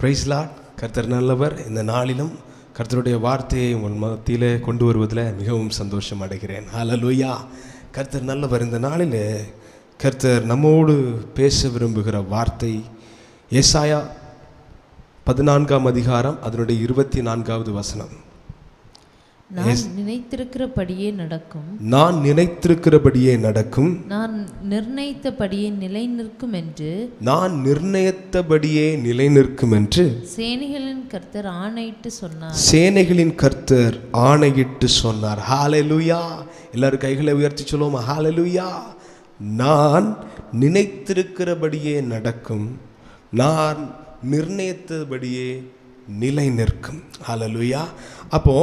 Price lot கர்த்தர் நல்லவர் இந்த நாளிலும் கர்த்தருடைய வார்த்தையை உங்கள் மத்தியிலே கொண்டு வருவதில் மிகவும் சந்தோஷம் அடைகிறேன் ஹalleluya கர்த்தர் நல்லவர் இந்த நாளிலே கர்த்தர் நம்மோடு பேச விரும்புகிற வார்த்தை ஏசாயா பதினான்காம் அதிகாரம் அதனுடைய இருபத்தி நான்காவது வசனம் நான் நினைத்திருக்கிறபடியே நடக்கும் நான் நினைத்திருக்கிறபடியே நடக்கும் நான் நிர்ணயித்தபடியே நிலை நிற்கும் என்று நான் நிர்ணயித்தபடியே நிலை நிற்கும் என்று சேனைகளின் கர்த்தர் ஆணையிட்டு சொன்னார் சேனைகளின் கர்த்தர் ஆணையிட்டு சொன்னார் ஹalleluya எல்லாரும் கைகளை உயர்த்தி சொல்லுவோமா ஹalleluya நான் நினைத்திருக்கிறபடியே நடக்கும் நான் நிர்ணயித்தபடியே நிலை நிற்கும் ஹalleluya அப்போ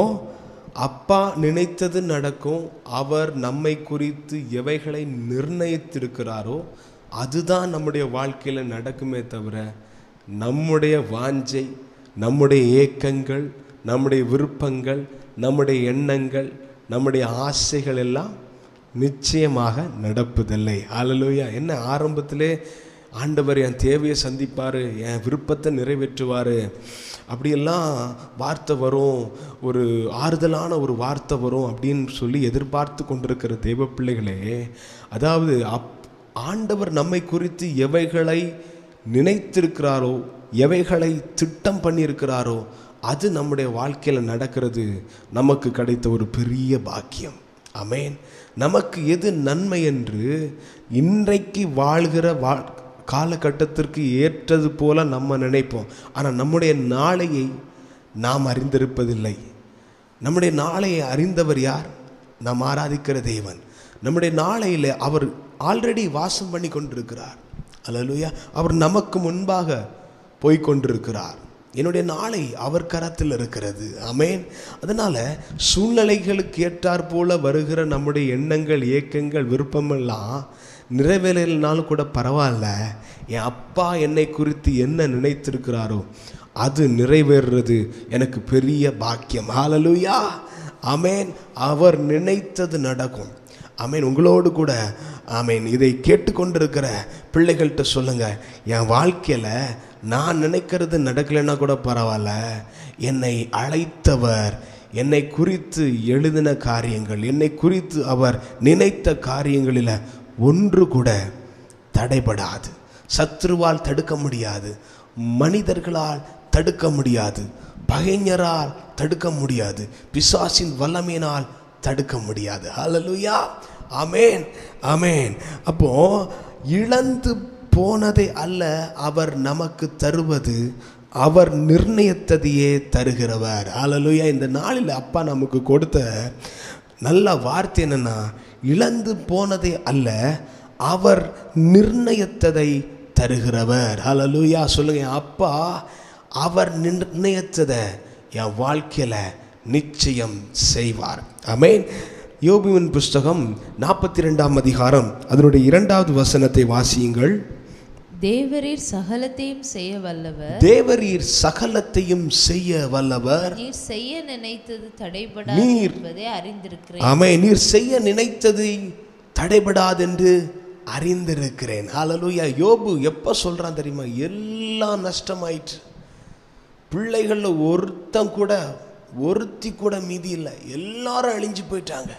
அப்பா நினைத்தது நடக்கும் அவர் நம்மை குறித்து எவைகளை நிர்ணயித்திருக்கிறாரோ அதுதான் நம்முடைய வாழ்க்கையில் நடக்குமே தவிர நம்முடைய வாஞ்சை நம்முடைய ஏக்கங்கள் நம்முடைய விருப்பங்கள் நம்முடைய எண்ணங்கள் நம்முடைய ஆசைகள் எல்லாம் நிச்சயமாக நடப்பதில்லை ஹalleluya என்ன ஆரம்பத்திலே ஆண்டவர் என் தேவையை சந்திப்பார் என் விருப்பத்தை நிறைவேற்றுவார் அப்படியெல்லாம் வார்த்தை வரும் ஒரு ஆறுதலான ஒரு வார்த்தை வரும் அப்படின்னு சொல்லி எதிர்பார்த்து கொண்டிருக்கிற தேவ பிள்ளைகளே அதாவது அப் ஆண்டவர் நம்மை குறித்து எவைகளை நினைத்திருக்கிறாரோ எவைகளை திட்டம் பண்ணியிருக்கிறாரோ அது நம்முடைய வாழ்க்கையில் நடக்கிறது நமக்கு கிடைத்த ஒரு பெரிய பாக்கியம் அமேன் நமக்கு எது நன்மை என்று இன்றைக்கு வாழ்கிற வா காலகட்டத்திற்கு ஏற்றது போல நம்ம நினைப்போம் ஆனால் நம்முடைய நாளையை நாம் அறிந்திருப்பதில்லை நம்முடைய நாளையை அறிந்தவர் யார் நாம் ஆராதிக்கிற தேவன் நம்முடைய நாளையில் அவர் ஆல்ரெடி வாசம் பண்ணி கொண்டிருக்கிறார் அல்லலுயா அவர் நமக்கு முன்பாக போய் கொண்டிருக்கிறார் என்னுடைய நாளை அவர் கரத்தில் இருக்கிறது அமேன் அதனால சூழ்நிலைகளுக்கு ஏற்றாற் போல வருகிற நம்முடைய எண்ணங்கள் ஏக்கங்கள் விருப்பமெல்லாம் நிறைவேறலைனாலும் கூட பரவாயில்ல என் அப்பா என்னை குறித்து என்ன நினைத்திருக்கிறாரோ அது நிறைவேறுறது எனக்கு பெரிய பாக்கியம் ஹalleluya அமேன் அவர் நினைத்தது நடக்கும் அமேன் உங்களோடு கூட ஆமேன் இதை கேட்டுக்கொண்டிருக்கிற பிள்ளைகள்கிட்ட சொல்லுங்க என் வாழ்க்கையில் நான் நினைக்கிறது நடக்கலைன்னா கூட பரவாயில்ல என்னை அழைத்தவர் என்னை குறித்து எழுதின காரியங்கள் என்னை குறித்து அவர் நினைத்த காரியங்களில் ஒன்று கூட தடைபடாது சத்ருவால் தடுக்க முடியாது மனிதர்களால் தடுக்க முடியாது பகைஞரால் தடுக்க முடியாது பிசாசின் வல்லமையினால் தடுக்க முடியாது ஹalleluya ஆமென் ஆமென் அப்போ இழந்து போனதை அல்ல அவர் நமக்கு தருவது அவர் நிர்ணயித்ததையே தருகிறவர் ஹalleluya இந்த நாளில் அப்பா நமக்கு கொடுத்த நல்ல வார்த்தை என்னன்னா இழந்து போனதை அல்ல அவர் நிர்ணயித்ததை தருகிறவர் ஹalleluya சொல்லுங்க அப்பா அவர் நிர்ணயித்ததை என் வாழ்க்கையில் நிச்சயம் செய்வார் அமேன் யோபுவின் புஸ்தகம் நாற்பத்தி ரெண்டாம் அதிகாரம் அதனுடைய இரண்டாவது வசனத்தை வாசியுங்கள் தேவரீர் சகலத்தையும் செய்ய வல்லவர் தேவரீர் சகலத்தையும் செய்ய வல்லவர் நீர் செய்ய நினைத்தது தடைபடாது நீர் என்பதை அறிந்திருக்கிறேன் ஆமே நீர் செய்ய நினைத்ததை தடைபடாதென்று அறிந்திருக்கிறேன் ஹalleluya யோபு எப்போ சொல்றான் தெரியுமா எல்லாம் நஷ்டமாயிற்று பிள்ளைகளில் ஒருத்தன் கூட ஒருத்தி கூட மீதி இல்லை எல்லாரும் அழிஞ்சு போயிட்டாங்க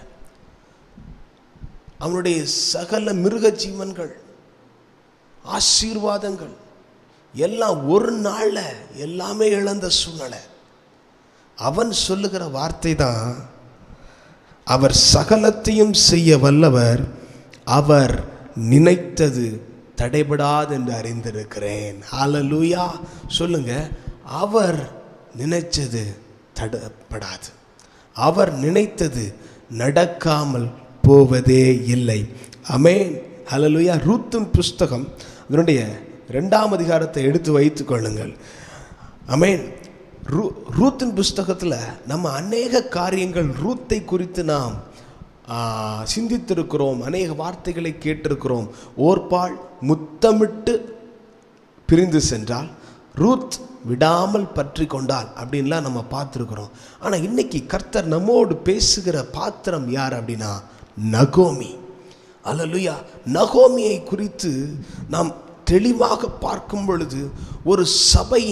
அவனுடைய சகல மிருக ஜீவன்கள் ஆசீர்வாதங்கள் எல்லாம் ஒரு நாளில் எல்லாமே இழந்த சூழ்நிலை அவன் சொல்லுகிற வார்த்தை தான் அவர் சகலத்தையும் செய்ய வல்லவர் அவர் நினைத்தது தடைபடாது என்று அறிந்திருக்கிறேன் ஹalleluya சொல்லுங்க அவர் நினைச்சது தடைப்படாது அவர் நினைத்தது நடக்காமல் போவதே இல்லை அமேன் ஹalleluya ரூத்தின் புஸ்தகம் அதனுடைய ரெண்டாம் அதிகாரத்தை எடுத்து வைத்துக் கொள்ளுங்கள் அமேன் ரூ ரூத்தின் புஸ்தகத்தில் நம்ம அநேக காரியங்கள் ரூத்தை குறித்து நாம் ஆ, சிந்தித்திருக்கிறோம் அநேக வார்த்தைகளை கேட்டிருக்கிறோம் ஓர்பால் முத்தமிட்டு பிரிந்து சென்றால் ரூத் விடாமல் பற்றி கொண்டால் அப்படின்லாம் நம்ம பார்த்துருக்குறோம் ஆனால் இன்னைக்கு கர்த்தர் நம்மோடு பேசுகிற பாத்திரம் யார் அப்படின்னா நகோமி அல்லலுயா நகோமியை குறித்து நாம் தெளிவாக பார்க்கும் பொழுது ஒரு சபையின்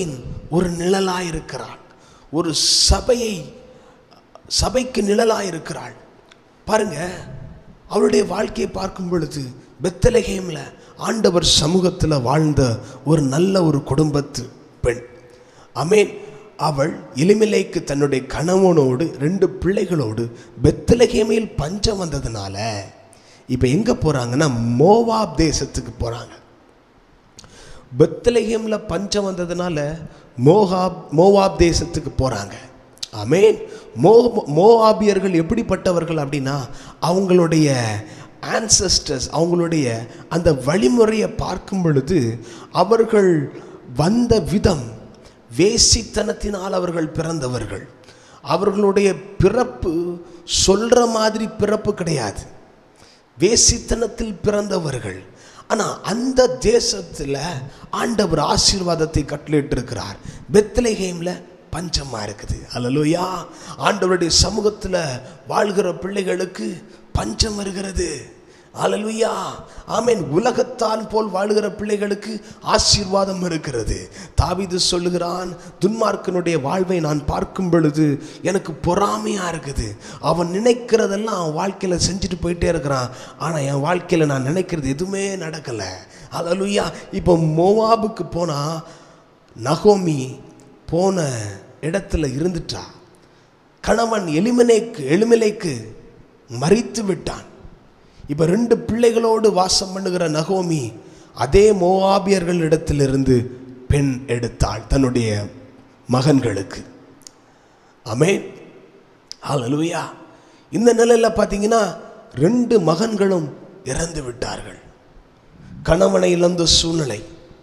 ஒரு நிழலாய் இருக்கிறாள் ஒரு சபையை சபைக்கு நிழலாய் இருக்கிறாள் பாருங்க அவளுடைய வாழ்க்கையை பார்க்கும் பொழுது பெத்தலகேமில் ஆண்டவர் சமூகத்தில் வாழ்ந்த ஒரு நல்ல ஒரு குடும்பத்து பெண் அமேன் அவள் எலிமிலைக்கு தன்னுடைய கணவனோடு ரெண்டு பிள்ளைகளோடு பெத்தலகேமில் பஞ்சம் வந்ததுனால இப்போ எங்கே போகிறாங்கன்னா மோவாப் தேசத்துக்கு போகிறாங்க பெத்லஹேமில் பஞ்சம் வந்ததுனால மோகாப் மோவாப் தேசத்துக்கு போகிறாங்க ஆமேன் மோ மோவாபியர்கள் எப்படிப்பட்டவர்கள் அப்படின்னா அவங்களுடைய ஆன்சஸ்டர்ஸ் அவங்களுடைய அந்த வழிமுறையை பார்க்கும் பொழுது அவர்கள் வந்த விதம் வேசித்தனத்தினால் அவர்கள் பிறந்தவர்கள் அவர்களுடைய பிறப்பு சொல்கிற மாதிரி பிறப்பு கிடையாது வேசித்தனத்தில் பிறந்தவர்கள் ஆனால் அந்த தேசத்தில் ஆண்டவர் ஆசீர்வாதத்தை கட்டளையிட்டு இருக்கிறார் பெத்லஹேமில் பஞ்சமாக இருக்குது அல்லலோயா ஆண்டவருடைய சமூகத்தில் வாழ்கிற பிள்ளைகளுக்கு பஞ்சம் வருகிறது அலலுயா ஆமேன் உலகத்தான் போல் வாழுகிற பிள்ளைகளுக்கு ஆசீர்வாதம் இருக்கிறது தாவிது சொல்லுகிறான் துன்மார்க்கனுடைய வாழ்வை நான் பார்க்கும் பொழுது எனக்கு பொறாமையா இருக்குது அவன் நினைக்கிறதெல்லாம் அவன் வாழ்க்கையில் செஞ்சுட்டு போயிட்டே இருக்கிறான் ஆனால் என் வாழ்க்கையில் நான் நினைக்கிறது எதுவுமே நடக்கலை அலலுயா இப்போ மோவாபுக்கு போனால் நகோமி போன இடத்துல இருந்துட்டா கணவன் எளிமனைக்கு எளிமலைக்கு மறித்து விட்டான் இப்போ ரெண்டு பிள்ளைகளோடு வாசம் பண்ணுகிற நகோமி அதே மோவாபியர்கள் இடத்திலிருந்து பெண் எடுத்தாள் தன்னுடைய மகன்களுக்கு அமே ஹalleluya இந்த நிலையில் பார்த்தீங்கன்னா ரெண்டு மகன்களும் இறந்து விட்டார்கள் கணவனை இழந்த சூழ்நிலை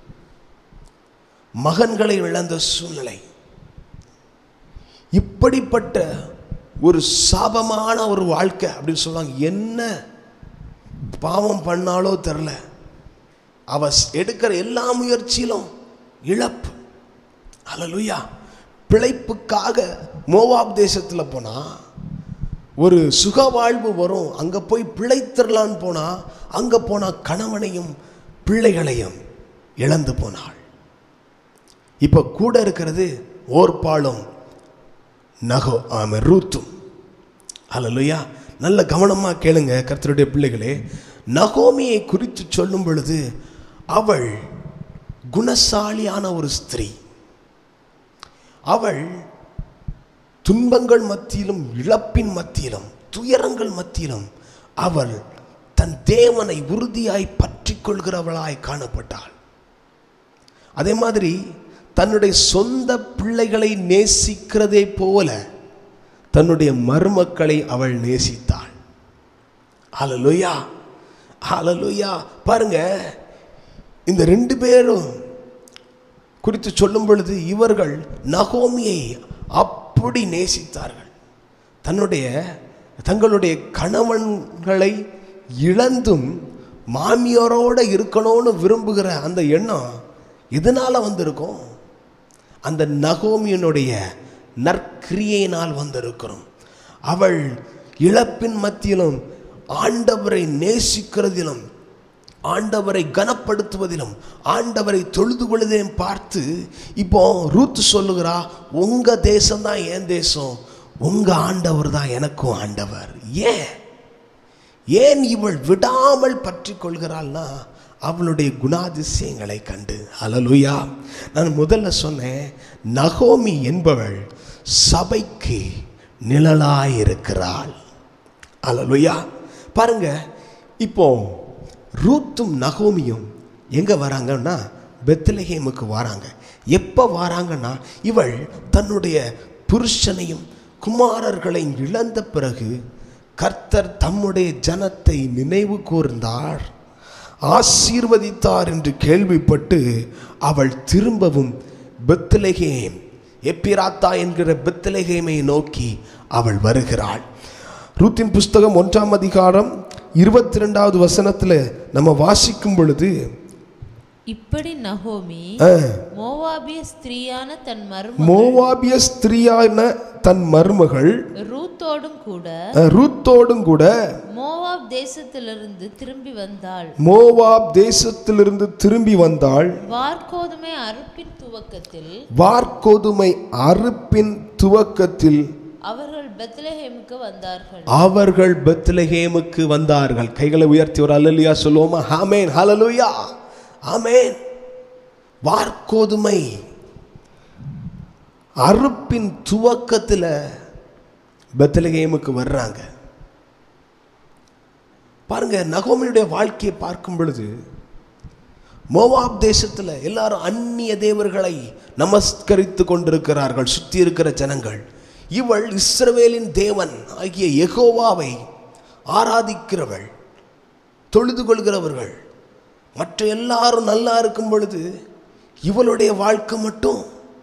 மகன்களை இழந்த சூழ்நிலை இப்படிப்பட்ட ஒரு சாபமான ஒரு வாழ்க்கை அப்படின்னு சொல்லுவாங்க என்ன பாவம் பண்ணாலோ தெரில அவ எடுக்கிற எல்லா முயற்சியிலும் இழப்பு அலலுயா பிழைப்புக்காக மோவாப் தேசத்தில் போனால் ஒரு சுக வாழ்வு வரும் அங்கே போய் பிழைத்திரலான்னு போனால் அங்கே போனால் கணவனையும் பிள்ளைகளையும் இழந்து போனாள் இப்போ கூட இருக்கிறது ஓர்பாலும் நகோ ஆமாம் ரூத்தும் அல்லலுயா நல்ல கவனமாக கேளுங்க கர்த்தருடைய பிள்ளைகளே நகோமியை குறித்து சொல்லும் பொழுது அவள் குணசாலியான ஒரு ஸ்திரீ அவள் துன்பங்கள் மத்தியிலும் இழப்பின் மத்தியிலும் துயரங்கள் மத்தியிலும் அவள் தன் தேவனை உறுதியாய் பற்றி கொள்கிறவளாய் காணப்பட்டாள் அதே மாதிரி தன்னுடைய சொந்த பிள்ளைகளை நேசிக்கிறதே போல தன்னுடைய மருமக்களை அவள் நேசித்தாள் ஹalleluya ஹalleluya பாருங்க இந்த ரெண்டு பேரும் குறித்து சொல்லும் பொழுது இவர்கள் நகோமியை அப்படி நேசித்தார்கள் தன்னுடைய தங்களுடைய கணவன்களை இழந்தும் மாமியாரோட இருக்கணும்னு விரும்புகிற அந்த எண்ணம் எதனால வந்திருக்கும் அந்த நகோமியனுடைய நற்கிரியையினால் வந்திருக்கிறோம் அவள் இழப்பின் மத்தியிலும் ஆண்டவரை நேசிக்கிறதிலும் ஆண்டவரை கனப்படுத்துவதிலும் ஆண்டவரை தொழுது கொள்வதையும் பார்த்து இப்போ ரூத் சொல்லுகிறா உங்க தேசம் தான் என் தேசம் உங்க ஆண்டவர் தான் எனக்கும் ஆண்டவர் ஏன் ஏன் இவள் விடாமல் பற்றி கொள்கிறாள்னா அவளுடைய குணாதிசயங்களை கண்டு அலலுயா நான் முதல்ல சொன்னேன் நகோமி என்பவள் சபைக்கு நிழலாயிருக்கிறாள் அலலுயா பாருங்க இப்போ ரூத்தும் நகோமியும் எங்கே வராங்கன்னா பெத்லஹேமுக்கு வராங்க எப்போ வராங்கன்னா இவள் தன்னுடைய புருஷனையும் குமாரர்களையும் இழந்த பிறகு கர்த்தர் தம்முடைய ஜனத்தை நினைவு கூர்ந்தார் ஆசீர்வதித்தார் என்று கேள்விப்பட்டு அவள் திரும்பவும் பெத்லகேம் எப்பிராத்தா என்கிற பெத்லகேமை நோக்கி அவள் வருகிறாள் ரூத்தின் புஸ்தகம் ஒன்றாம் அதிகாரம் இருபத்தி ரெண்டாவது வசனத்தில் நம்ம வாசிக்கும் பொழுது இப்படி நகோமி மோவாபிய ஸ்திரீயான தன் மரும மோவாபிய ஸ்திரீயான தன் மருமகள் ரூத்தோடும் கூட அஹ், ரூத்தோடும் கூட மோவாப் தேசத்திலிருந்து திரும்பி வந்தாள் மோவாப் தேசத்திலிருந்து திரும்பி வந்தாள் வார்கோதுமை அறுப்பின் துவக்கத்தில் வார்கோதுமை அறுப்பின் துவக்கத்தில் அவர்கள் பெத்லஹேமுக்கு வந்தார்கள் அவர்கள் பெத்லஹேமுக்கு வந்தார்கள் கைகளை உயர்த்தி ஒரு அல்லலியா சொல்லுவோமா ஆமேன் ஹalleluya ஆமேன் வார்கோதுமை அறுப்பின் துவக்கத்தில் பெத்லஹேமுக்கு வர்றாங்க பாருங்க நகோமியுடைய வாழ்க்கையை பார்க்கும் பொழுது மோவாப் தேசத்தில் எல்லாரும் அந்நிய தேவர்களை நமஸ்கரித்து கொண்டிருக்கிறார்கள் சுற்றி இருக்கிற ஜனங்கள் இவள் இஸ்ரவேலின் தேவன் ஆகிய யெகோவாவை ஆராதிக்கிறவள் தொழுது கொள்கிறவர்கள் மற்ற எல்லாரும் நல்லா இருக்கும் பொழுது இவளுடைய வாழ்க்கை மட்டும்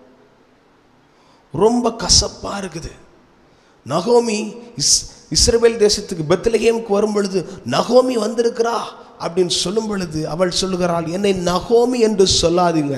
ரொம்ப கசப்பா இருக்குது நகோமி இஸ் இஸ்ரவேல் தேசத்துக்கு பெத்லகேமுக்கு வரும் பொழுது நகோமி வந்திருக்கிறா அப்படின்னு சொல்லும் பொழுது அவள் சொல்லுகிறாள் என்னை நகோமி என்று சொல்லாதீங்க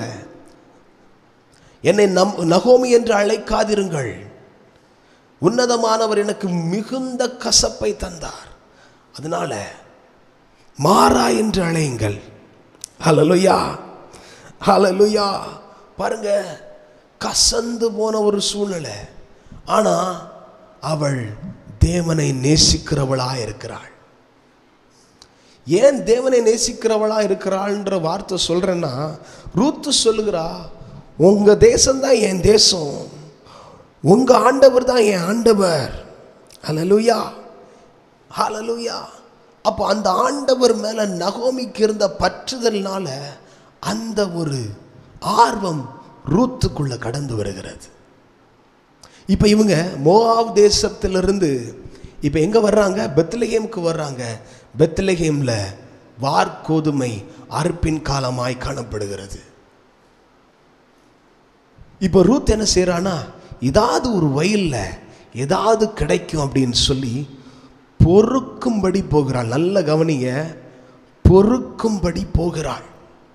என்னை நம் நகோமி என்று அழைக்காதிருங்கள் உன்னதமானவர் எனக்கு மிகுந்த கசப்பை தந்தார் அதனால மாறா என்று அழையுங்கள் ஹalleluya ஹalleluya பாருங்க கசந்து போன ஒரு சூழ்நிலை ஆனா அவள் தேவனை நேசிக்கிறவளா இருக்கிறாள் ஏன் தேவனை நேசிக்கிறவளா இருக்கிறாள்ன்ற வார்த்தை சொல்றேன்னா ரூத்து சொல்லுகிறா உங்க தேசம்தான் என் தேசம் உங்க ஆண்டவர் தான் என் ஆண்டவர் ஹalleluya ஹalleluya அப்போ அந்த ஆண்டவர் மேல நகோமிக்கு இருந்த பற்றுதல்னால அந்த ஒரு ஆர்வம் ரூத்துக்குள்ள கடந்து வருகிறது இப்போ இவங்க மோவாப் தேசத்திலிருந்து இப்போ எங்கே வர்றாங்க பெத்லகேமுக்கு வர்றாங்க பெத்லகேமில் வார்கோதுமை அறுப்பின் காலமாய் காணப்படுகிறது இப்போ ரூத் என்ன செய்கிறானா ஏதாவது ஒரு வயலில் ஏதாவது கிடைக்கும் அப்படின்னு சொல்லி பொறுக்கும்படி போகிறாள் நல்ல கவனிங்க பொறுக்கும்படி போகிறாள்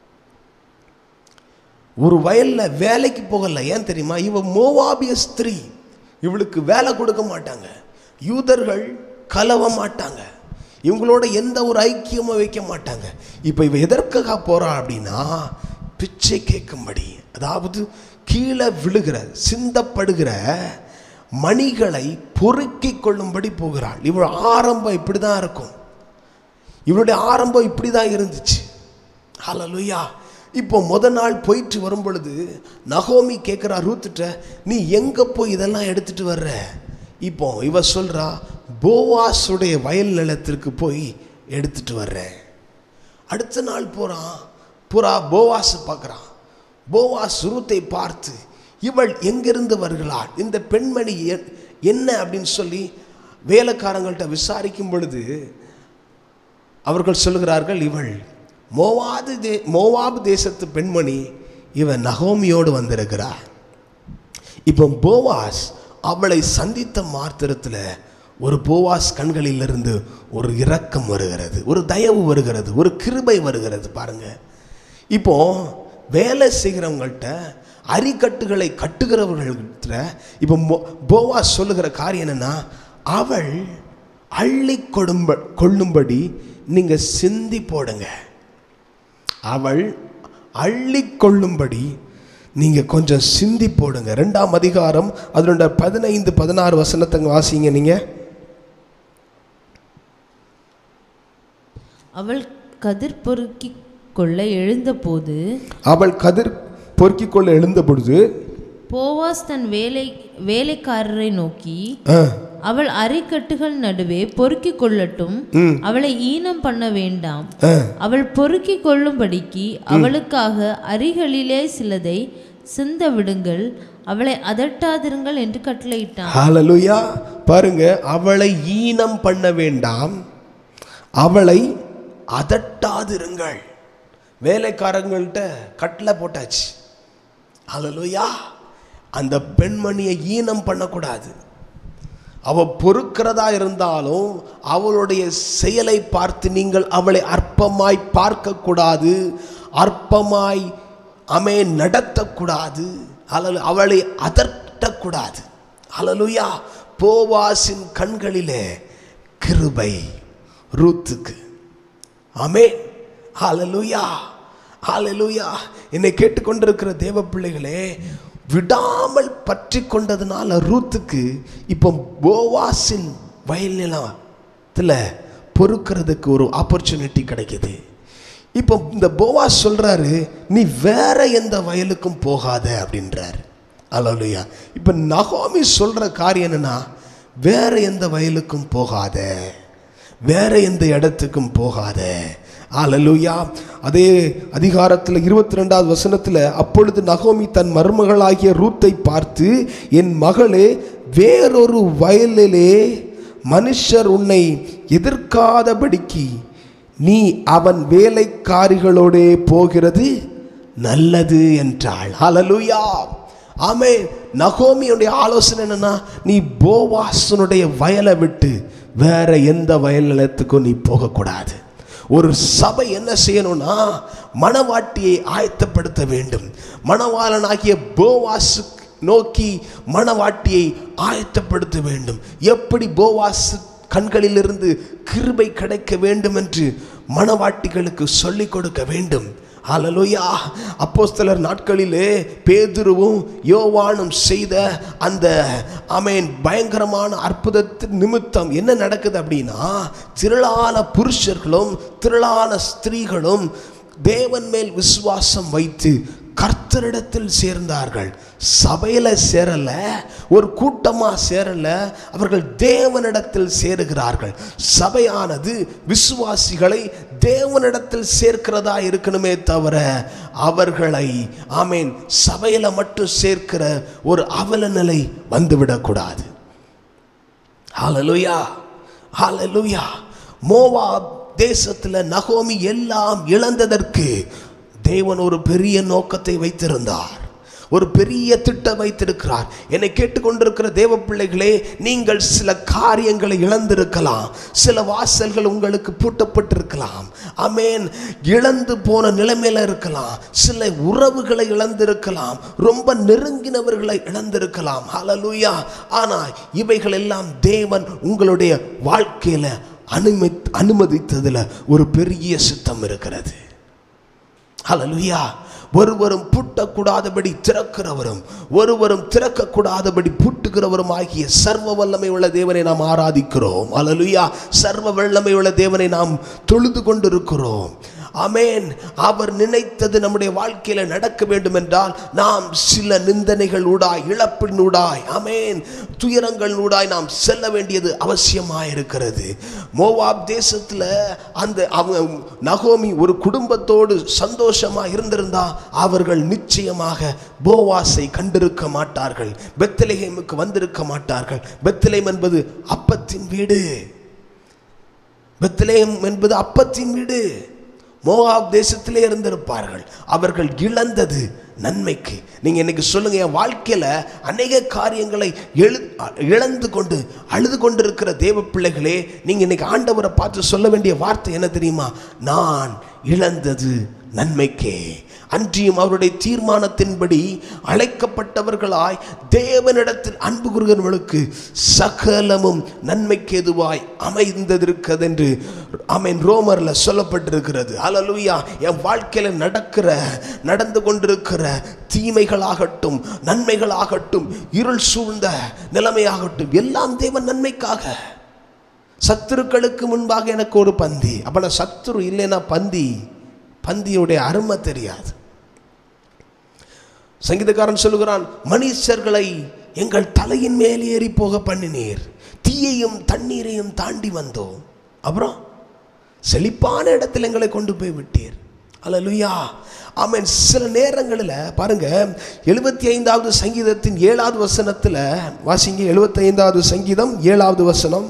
ஒரு வயல்ல வேலைக்கு போகல ஏன் தெரியுமா இவ மோவாபிய ஸ்திரீ இவளுக்கு வேலை கொடுக்க மாட்டாங்க யூதர்கள் கலவ மாட்டாங்க இவங்களோட எந்த ஒரு ஐக்கியமும் வைக்க மாட்டாங்க இப்போ இவ எதற்காக போறா அப்படின்னா பிச்சை கேட்கும்படி அதாவது கீழே விழுகிற சிந்தப்படுகிற மணிகளை பொறுக்கிக் கொள்ளும்படி போகிறாள் இவள் ஆரம்பம் இப்படி தான் இருக்கும் இவளுடைய ஆரம்பம் இப்படி தான் இருந்துச்சு ஹalleluya இப்போ முத நாள் போயிட்டு வரும் பொழுது நகோமி கேட்குறா ரூத்துட்ட நீ எங்கே போய் இதெல்லாம் எடுத்துட்டு வர்ற இப்போ இவ சொல்றா போவாஸுடைய வயல் நிலத்திற்கு போய் எடுத்துட்டு வர்றேன் அடுத்த நாள் போகிறான் புறா போவாஸ் பார்க்குறான் போவாஸ் ரூத்தை பார்த்து இவள் எங்கிருந்து வருகிறாள் இந்த பெண்மணி எ- என்ன அப்படின்னு சொல்லி வேலைக்காரங்கள்ட்ட விசாரிக்கும் பொழுது அவர்கள் சொல்லுகிறார்கள் இவள் மோவாது தே மோவாபு தேசத்து பெண்மணி இவன் நகோமியோடு வந்திருக்கிறார் இப்போ போவாஸ் அவளை சந்தித்த மாத்திரத்தில் ஒரு போவாஸ் கண்களிலிருந்து ஒரு இரக்கம் வருகிறது ஒரு தயவு வருகிறது ஒரு கிருபை வருகிறது பாருங்க இப்போ வேலை செய்கிறவங்கள்ட்ட அரிக்கட்டுகளை கட்டுகிறவர்கள்ட்ட இப்போ மோ- போவாஸ் சொல்லுகிற காரியம் என்னன்னா அவள் அள்ளி கொடும்ப கொள்ளும்படி நீங்க சிந்தி போடுங்க அவள் அள்ளி கொள்ளும்படி நீங்க கொஞ்சம் சிந்தி போடுங்க ரெண்டாம் அதிகாரம் அதனோட பதினைந்து பதினாறு வசனத்தங்க வாசிங்க நீங்க அவள் கதிர் பொறுக்கிக் கொள்ள எழுந்தபோது அவள் கதிர் பொறுக்கிக் கொள்ள எழுந்த பொழுது போவாஸ் தன் வேலை வேலைக்காரரை நோக்கி ஆ, அவள் அரிக்கட்டுகள் நடுவே பொறுக்கிக் கொள்ளட்டும் ம். அவளை ஈனம் பண்ண வேண்டாம் ஆ, அவள் பொறுக்கிக் கொள்ளும்படிக்கு அவளுக்காக அரிகளிலே சிலதை சிந்த விடுங்கள் அவளை அதட்டாதிருங்கள் என்று கட்டளையிட்டான் ஹalleluya பாருங்க அவளை ஈனம் பண்ண வேண்டாம் அவளை அதட்டாதிருங்கள் வேலைக்காரங்கள்ட்ட கட்டில் போட்டாச்சு ஹalleluya அந்த பெண்மணியை ஈனம் பண்ணக்கூடாது அவ பொறுக்கிறதா இருந்தாலும் அவளுடைய செயலை பார்த்து நீங்கள் அவளை அற்பமாய் பார்க்கக்கூடாது அற்பமாய் அமே நடத்தக்கூடாது அல்லது அவளை அதட்டக்கூடாது அலலுயா போவாசின் கண்களிலே கிருபை ரூத்துக்கு ஆமே ஹalleluya ஹalleluya என்னை கேட்டுக்கொண்டிருக்கிற தேவ பிள்ளைகளே விடாமல் பற்றி கொண்டதுனால ரூத்துக்கு இப்போ போவாசின் வயல் நிலத்தில் பொறுக்கிறதுக்கு ஒரு ஆப்பர்ச்சுனிட்டி கிடைக்குது இப்போ இந்த போவாஸ் சொல்றாரு நீ வேற எந்த வயலுக்கும் போகாத அப்படின்றாரு அல்லையா இப்போ நகோமி சொல்ற காரியம் என்னன்னா வேற எந்த வயலுக்கும் போகாத வேற எந்த இடத்துக்கும் போகாத ஆலலுயா அதே அதிகாரத்தில் இருபத்தி ரெண்டாவது வசனத்தில் அப்பொழுது நகோமி தன் மருமகளாகிய ரூத்தை பார்த்து என் மகளே வேறொரு வயலிலே மனுஷர் உன்னை எதிர்க்காதபடிக்கு நீ அவன் வேலைக்காரிகளோடே போகிறது நல்லது என்றாள் ஹalleluya ஆமே நகோமியுடைய ஆலோசனை என்னன்னா நீ போவாசனுடைய வயலை விட்டு வேற எந்த வயல் நிலத்துக்கும் நீ போகக்கூடாது ஒரு சபை என்ன செய்யணும்னா மணவாட்டியை ஆயத்தப்படுத்த வேண்டும் மணவாளனாகிய போவாசு நோக்கி மணவாட்டியை ஆயத்தப்படுத்த வேண்டும் எப்படி போவாசு கண்களிலிருந்து கிருபை கிடைக்க வேண்டும் என்று மணவாட்டிகளுக்கு சொல்லிக் கொடுக்க வேண்டும் ஹalleluya அப்போஸ்தலர் நாட்களிலே பேதுருவும் யோவானும் செய்த அந்த அமேன் பயங்கரமான அற்புதத்தின் நிமித்தம் என்ன நடக்குது அப்படின்னா திரளான புருஷர்களும் திரளான ஸ்திரீகளும் தேவன் மேல் விசுவாசம் வைத்து கர்த்தரிடத்தில் சேர்ந்தார்கள் சபையில சேரல ஒரு கூட்டமா சேரல அவர்கள் தேவனிடத்தில் சேருகிறார்கள் சபையானது விசுவாசிகளை தேவனிடத்தில் சேர்க்கிறதா இருக்கணுமே தவிர அவர்களை ஆமேன் சபையில மட்டும் சேர்க்கிற ஒரு அவல நிலை வந்துவிடக்கூடாது ஹalleluya ஹalleluya மோவாப் தேசத்தில் நகோமி எல்லாம் இழந்ததற்கு தேவன் ஒரு பெரிய நோக்கத்தை வைத்திருந்தார் ஒரு பெரிய திட்டம் வைத்திருக்கிறார் என்னை கேட்டுக்கொண்டிருக்கிற தேவ பிள்ளைகளே நீங்கள் சில காரியங்களை இழந்திருக்கலாம் சில வாசல்கள் உங்களுக்கு பூட்டப்பட்டிருக்கலாம் அமேன் இழந்து போன நிலைமையில இருக்கலாம் சில உறவுகளை இழந்திருக்கலாம் ரொம்ப நெருங்கினவர்களை இழந்திருக்கலாம் ஹalleluya ஆனா இவைகள் எல்லாம் தேவன் உங்களுடைய வாழ்க்கையில அனுமதி அனுமதித்ததுல ஒரு பெரிய சித்தம் இருக்கிறது ஹalleluya ஒருவரும் பூட்டக்கூடாதபடி திறக்கிறவரும் ஒருவரும் திறக்கக்கூடாதபடி பூட்டுகிறவரும் ஆகிய சர்வ வல்லமை உள்ள தேவனை நாம் ஆராதிக்கிறோம் ஹalleluya சர்வ வல்லமை உள்ள தேவனை நாம் தொழுது கொண்டிருக்கிறோம் அமேன் அவர் நினைத்தது நம்முடைய வாழ்க்கையில நடக்க வேண்டும் என்றால் நாம் சில நிந்தனைகள் ஊடாய் இழப்பின் ஊடாய் அமேன் துயரங்கள் ஊடாய் நாம் செல்ல வேண்டியது அவசியமாக இருக்கிறது மோவாப் தேசத்துல அந்த அவங்க நகோமி ஒரு குடும்பத்தோடு சந்தோஷமா இருந்திருந்தா அவர்கள் நிச்சயமாக போவாஸை கண்டிருக்க மாட்டார்கள் பெத்தலேஹேமுக்கு வந்திருக்க மாட்டார்கள் பெத்தலேம் என்பது அப்பத்தின் வீடு பெத்லேயம் என்பது அப்பத்தின் வீடு மோவாப் தேசத்திலே இருந்திருப்பார்கள் அவர்கள் இழந்தது நன்மைக்கு நீங்க இன்னைக்கு சொல்லுங்க என் வாழ்க்கையில அநேக காரியங்களை எழு இழந்து கொண்டு அழுது கொண்டிருக்கிற தேவ பிள்ளைகளே நீங்க இன்னைக்கு ஆண்டவரை பார்த்து சொல்ல வேண்டிய வார்த்தை என்ன தெரியுமா நான் இழந்தது நன்மைக்கே அன்றியும் அவருடைய தீர்மானத்தின்படி அழைக்கப்பட்டவர்களாய் தேவனிடத்தில் அன்பு கூறுகிறவர்களுக்கு சகலமும் நன்மைக்கு எதுவாய் அமைந்திருக்கிறது என்று அமேன் ரோமர்ல சொல்லப்பட்டிருக்கிறது அலலுயா என் வாழ்க்கையில நடக்கிற நடந்து கொண்டிருக்கிற தீமைகளாகட்டும் நன்மைகளாகட்டும் இருள் சூழ்ந்த நிலைமையாகட்டும் எல்லாம் தேவன் நன்மைக்காக சத்துருக்களுக்கு முன்பாக எனக்கு ஒரு பந்தி அப்ப நான் சத்துரு இல்லைன்னா பந்தி பந்தியுடைய அருமை தெரியாது சங்கீதக்காரன் சொல்லுகிறான் மனுஷர்களை எங்கள் தலையின் மேல் ஏறி போக பண்ணினீர் தீயையும் தண்ணீரையும் தாண்டி வந்தோம் அப்புறம் செழிப்பான இடத்தில் எங்களை கொண்டு போய் விட்டீர் அல்லலுயா ஆமென் சில நேரங்களில் பாருங்க எழுபத்தி ஐந்தாவது சங்கீதத்தின் ஏழாவது வசனத்தில் வாசிங்க எழுபத்தி ஐந்தாவது சங்கீதம் ஏழாவது வசனம்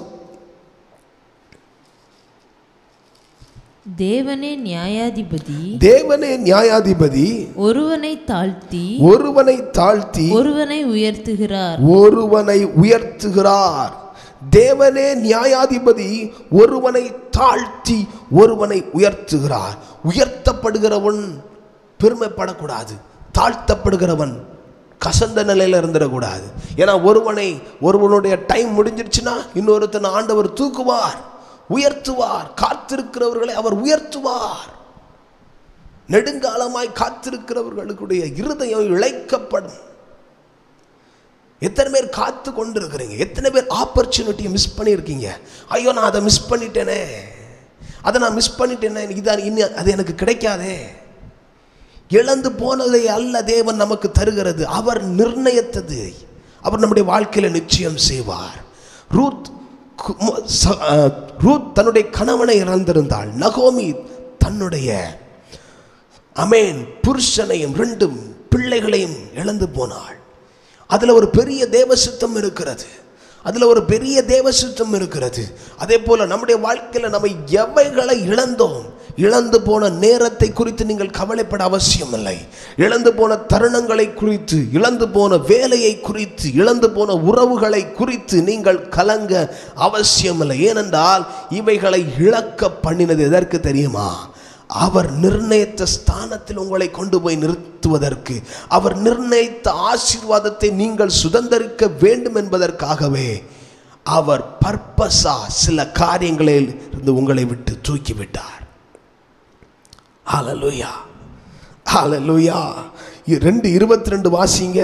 தேவனே நியாயாதிபதி தேவனே நியாயாதிபதி ஒருவனை தாழ்த்தி ஒருவனை தாழ்த்தி ஒருவனை உயர்த்துகிறார் ஒருவனை உயர்த்துகிறார் தேவனே நியாயாதிபதி ஒருவனை தாழ்த்தி ஒருவனை உயர்த்துகிறார் உயர்த்தப்படுகிறவன் பெருமைப்படக்கூடாது தாழ்த்தப்படுகிறவன் கசந்த நிலையில் இருந்துடக்கூடாது ஏன்னா ஒருவனை ஒருவனுடைய டைம் முடிஞ்சிருச்சுன்னா இன்னொருத்தனை ஆண்டவர் தூக்குவார் உயர்த்துவார் காத்திருக்கிறவர்களை அவர் உயர்த்துவார் நெடுங்காலமாய் காத்திருக்கிறவர்களுடைய இருதயம் இழைக்கப்படும் எத்தனை பேர் காத்து கொண்டு இருக்கிறீங்க எத்தனை பேர் ஆப்பர்ச்சுனிட்டியை மிஸ் பண்ணியிருக்கீங்க ஐயோ நான் அதை மிஸ் பண்ணிட்டேனே அதை நான் மிஸ் பண்ணிட்டேனே இதான் இன்னும் அது எனக்கு கிடைக்காதே இழந்து போனதை அல்ல தேவன் நமக்கு தருகிறது அவர் நிர்ணயித்தது அவர் நம்முடைய வாழ்க்கையில நிச்சயம் செய்வார் ரூத் கு- மு- ச- அஹ், ரூத் தன்னுடைய கணவனை இறந்திருந்தாள் நகோமி தன்னுடைய அமேன் புருஷனையும் ரெண்டும் பிள்ளைகளையும் இழந்து போனாள் அதுல ஒரு பெரிய தேவசித்தம் இருக்கிறது அதுல ஒரு பெரிய தேவசித்தம் இருக்கிறது அதே போல நம்முடைய வாழ்க்கையில நம்ம எவைகளை இழந்தோம் இழந்து போன நேரத்தை குறித்து நீங்கள் கவலைப்பட அவசியமில்லை இழந்து போன தருணங்களை குறித்து இழந்து போன வேலையை குறித்து இழந்து போன உறவுகளை குறித்து நீங்கள் கலங்க அவசியமில்லை ஏனென்றால் இவைகளை இழக்க பண்ணினது எதற்கு தெரியுமா அவர் நிர்ணயித்த ஸ்தானத்தில் உங்களை கொண்டு போய் நிறுத்துவதற்கு அவர் நிர்ணயித்த ஆசீர்வாதத்தை நீங்கள் சுதந்தரிக்க வேண்டும் என்பதற்காகவே அவர் பர்பஸா சில காரியங்களில் இருந்து உங்களை விட்டு தூக்கி விட்டார் ஹalleluya ஹalleluya ரெண்டு இருபத்தி ரெண்டு வாசிங்க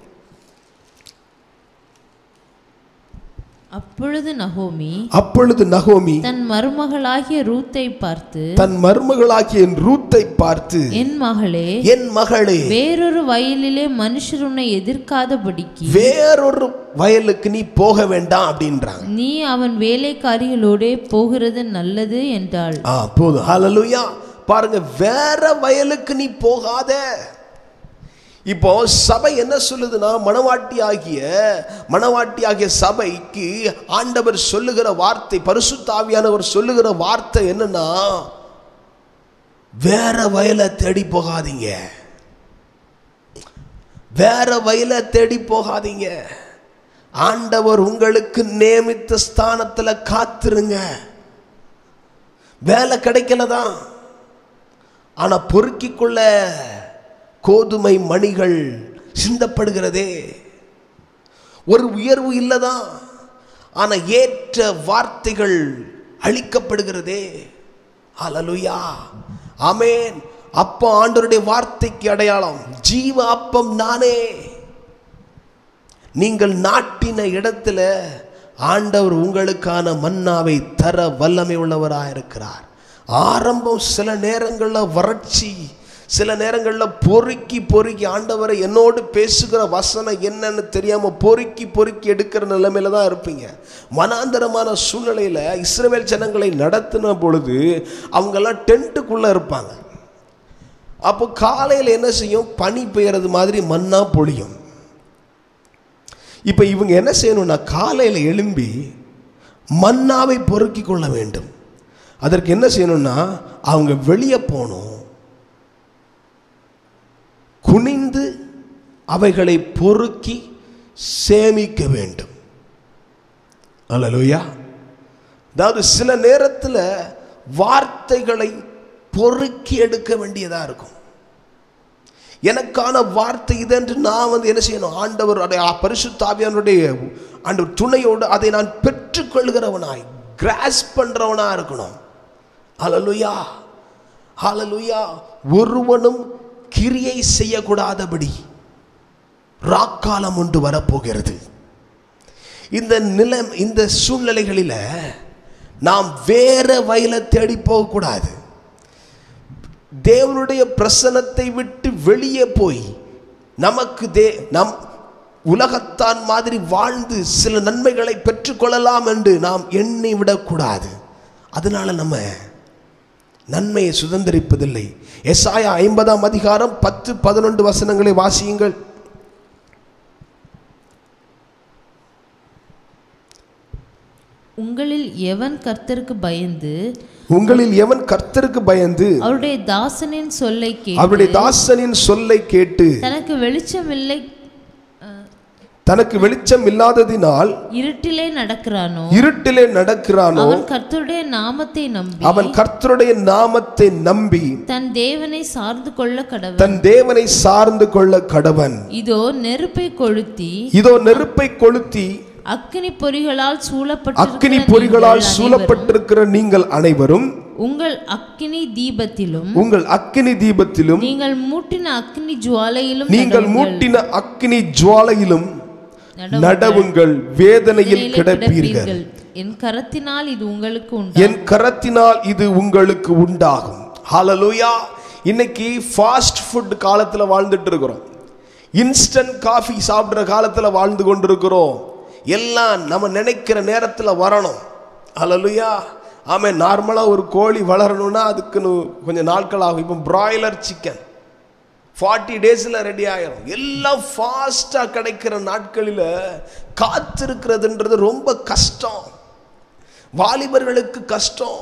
அப்பொழுது நகோமி அப்பொழுது நகோமி தன் மருமகளாகிய ரூத்தை பார்த்து தன் மருமகளாகிய என் ரூத்தை பார்த்து என் மகளே என் மகளே வேறொரு வயலிலே மனுஷர் உன்னை எதிர்க்காதபடிக்கு வேறொரு வயலுக்கு நீ போக வேண்டாம் அப்படின்றாங்க நீ அவன் வேலைக்காரிகளோடே போகிறது நல்லது என்றாள் ஆ போதும் ஹalleluya பாருங்க வேற வயலுக்கு நீ போகாத இப்போ சபை என்ன சொல்லுதுன்னா மணவாட்டி ஆகிய மணவாட்டி ஆகிய சபைக்கு ஆண்டவர் சொல்லுகிற வார்த்தை பரிசுத்தாவியானவர் சொல்லுகிற வார்த்தை என்னன்னா வேற வயலை தேடி போகாதீங்க வேற வயலை தேடி போகாதீங்க ஆண்டவர் உங்களுக்கு நியமித்த ஸ்தானத்துல காத்திருங்க வேலை கிடைக்கல தான் ஆனா பொறுக்கிக் கொள்ள கோதுமை மணிகள் சிந்தப்படுகிறதே ஒரு உயர்வு இல்லதான் ஆனா ஏற்ற வார்த்தைகள் அளிக்கப்படுகிறதே ஹalleluya ஆமென் அப்போ ஆண்டவருடைய வார்த்தைக்கு அடையாளம் ஜீவ அப்பம் நானே நீங்கள் நாட்டின இடத்துல ஆண்டவர் உங்களுக்கான மன்னாவை தர வல்லமை உள்ளவராக இருக்கிறார் ஆரம்பம் சில நேரங்களில் வறட்சி சில நேரங்களில் பொறுக்கி பொறுக்கி ஆண்டவரை என்னோடு பேசுகிற வசனம் என்னன்னு தெரியாம பொறுக்கி பொறுக்கி எடுக்கிற நிலைமையில தான் இருப்பீங்க மனாந்தரமான சூழ்நிலையில இஸ்ரவேல் ஜனங்களை நடத்தின பொழுது அவங்கெல்லாம் டென்ட்டுக்குள்ள இருப்பாங்க அப்போ காலையில் என்ன செய்யும் பனி பெய்யறது மாதிரி மண்ணா பொழியும் இப்போ இவங்க என்ன செய்யணும்னா காலையில் எழும்பி மன்னாவை பொறுக்கி கொள்ள வேண்டும் அதற்கு என்ன செய்யணும்னா அவங்க வெளியே போகணும் குனிந்து அவைகளை பொறுக்கி சேமிக்க வேண்டும் அல்லலுயா அதாவது சில நேரத்தில் வார்த்தைகளை பொறுக்கி எடுக்க வேண்டியதா இருக்கும் எனக்கான வார்த்தை இதென்று நான் வந்து என்ன செய்யணும் ஆண்டவர் பரிசுத்தாவியானுடைய ஆண்டவர் துணையோடு அதை நான் பெற்றுக்கொள்கிறவனாய் கிராஸ் பண்றவனா இருக்கணும் ஹalleluya ஹalleluya ஒருவனும் கிரியை செய்யக்கூடாதபடி ராக்காலம் ஒன்று வரப்போகிறது இந்த நிலை இந்த சூழ்நிலைகளில நாம் வேற வயலை தேடி போகக்கூடாது தேவனுடைய பிரசனத்தை விட்டு வெளியே போய் நமக்கு தே நம் உலகத்தான் மாதிரி வாழ்ந்து சில நன்மைகளை பெற்றுக்கொள்ளலாம் என்று நாம் எண்ணி விடக்கூடாது அதனால நம்ம நன்மையை சுதந்திரிப்பதில்லை எஸ்ஆயா ஐம்பதாம் அதிகாரம் பத்து பதினொன்று வசனங்களை வாசியுங்கள் உங்களில் எவன் கர்த்தருக்கு பயந்து உங்களில் எவன் கர்த்தருக்கு பயந்து அவருடைய தாசனின் சொல்லை கேட்டு அவருடைய தாசனின் சொல்லை கேட்டு தனக்கு வெளிச்சமில்லை அஹ், தனக்கு வெளிச்சம் இல்லாததினால் இருட்டிலே நடக்கிறானோ இருட்டிலே நடக்கிறானோ அவன் கர்த்தருடைய நாமத்தை நம்பி அவன் கர்த்தருடைய நாமத்தை நம்பி தன் தேவனை சார்ந்து கொள்ள கடவன் தன் தேவனை சார்ந்து கொள்ள கடவன் இதோ நெருப்பை கொளுத்தி இதோ நெருப்பை கொளுத்தி அக்கினி பொறிகளால் சூழப்பட்டு அக்கினி பொறிகளால் சூழப்பட்டிருக்கிற நீங்கள் அனைவரும் உங்கள் அக்கினி தீபத்திலும் உங்கள் அக்கினி தீபத்திலும் நீங்கள் மூட்டின அக்கினி ஜுவாலையிலும் நீங்கள் மூட்டின அக்கினி ஜுவாலையிலும் நடவுங்கள் வேதனையில் கிடப்பீர்கள் கிடப்பீர்கள் என் கரத்தினால் இது உங்களுக்கு உண்டு என் கரத்தினால் இது உங்களுக்கு உண்டாகும் ஹalleluya இன்னைக்கு ஃபாஸ்ட் ஃபுட் காலத்துல வாழ்ந்துட்டு இருக்கிறோம் இன்ஸ்டன்ட் காஃபி சாப்பிடுற காலத்துல வாழ்ந்து கொண்டிருக்கிறோம் எல்லாம் நம்ம நினைக்கிற நேரத்துல வரணும் ஹalleluya ஆமே நார்மலா ஒரு கோழி வளரணும்னா அதுக்குன்னு கொஞ்சம் நாட்கள் ஆகும் இப்போ பிராய்லர் சிக்கன் ஃபார்ட்டி டேஸில் ரெடி ஆயிரும் எல்லாம் ஃபாஸ்ட்டாக கிடைக்கிற நாட்களில் காத்திருக்கிறதுன்றது ரொம்ப கஷ்டம் வாலிபர்களுக்கு கஷ்டம்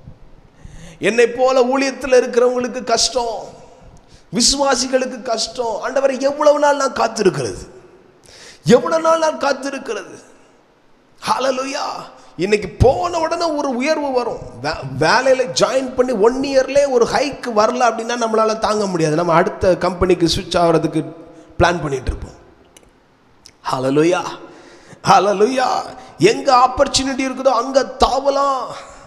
என்னை போல ஊழியத்தில் இருக்கிறவங்களுக்கு கஷ்டம் விசுவாசிகளுக்கு கஷ்டம் ஆண்டவரை எவ்வளவு நாள் நான் காத்திருக்கிறது எவ்வளவு நாள் நான் காத்திருக்கிறது ஹalleluya இன்னைக்கு போன உடனே ஒரு உயர்வு வரும் வே- வேலையில ஜாயின் பண்ணி ஒன் இயர்லே ஒரு ஹைக் வரல அப்படின்னா நம்மளால தாங்க முடியாது நம்ம அடுத்த கம்பெனிக்கு சுவிட்ச் ஆகிறதுக்கு பிளான் பண்ணிட்டு இருப்போம் ஹalleluya ஹalleluya எங்க ஆப்பர்ச்சுனிட்டி இருக்குதோ அங்க தாவலாம்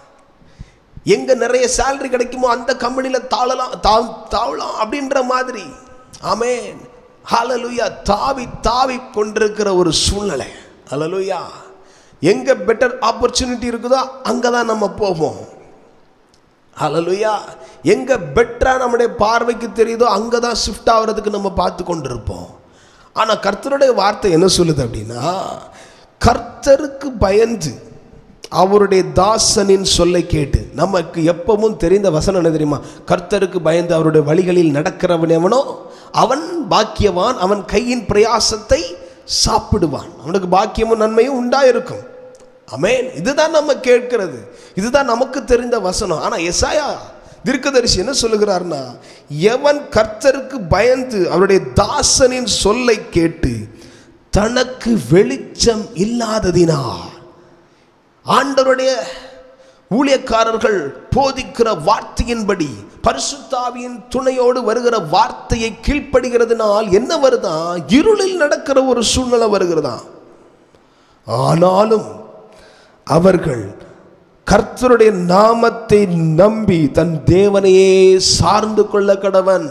எங்க நிறைய சேலரி கிடைக்குமோ அந்த கம்பெனில தாழலாம் தா- தாவலாம் அப்படின்ற மாதிரி ஆமென் ஹalleluya தாவி தாவி கொண்டிருக்கிற ஒரு சூழ்நிலை ஹalleluya எங்க பெட்டர் ஆப்பர்ச்சுனிட்டி இருக்குதோ அங்க தான் நம்ம போவோம் ஹalleluya எங்க பெட்டரா நம்முடைய பார்வைக்கு தெரியுதோ அங்க தான் ஷிஃப்ட் ஆகிறதுக்கு நம்ம பார்த்து கொண்டிருப்போம் ஆனா கர்த்தருடைய வார்த்தை என்ன சொல்லுது அப்படின்னா கர்த்தருக்கு பயந்து அவருடைய தாசனின் சொல்லை கேட்டு நமக்கு எப்பவும் தெரிந்த வசனம் என்ன தெரியுமா கர்த்தருக்கு பயந்து அவருடைய வழிகளில் நடக்கிறவன் எவனோ அவன் பாக்கியவான் அவன் கையின் பிரயாசத்தை சாப்பிடுவான் அவனுக்கு பாக்கியமும் நன்மையும் உண்டாயிருக்கும் அமேன் இதுதான் நம்ம கேட்கிறது இதுதான் நமக்கு தெரிந்த வசனம் ஆனா எசாயா தீர்க்கதரிசி என்ன சொல்லுகிறார்னா எவன் கர்த்தருக்கு பயந்து அவருடைய தாசனின் சொல்லை கேட்டு தனக்கு வெளிச்சம் இல்லாததினால் ஆண்டவருடைய ஊழியக்காரர்கள் போதிக்கிற வார்த்தையின்படி பரிசுத்தாவியின் துணையோடு வருகிற வார்த்தையை கீழ்ப்படுகிறதுனால் என்ன வருதா இருளில் நடக்கிற ஒரு சூழ்நிலை வருகிறதா ஆனாலும் அவர்கள் கர்த்தருடைய நாமத்தை நம்பி தன் தேவனையே சார்ந்து கொள்ள கடவன்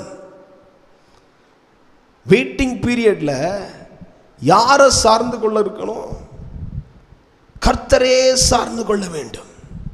வெயிட்டிங் பீரியட்ல யாரை சார்ந்து கொள்ள இருக்கணும் கர்த்தரே சார்ந்து கொள்ள வேண்டும்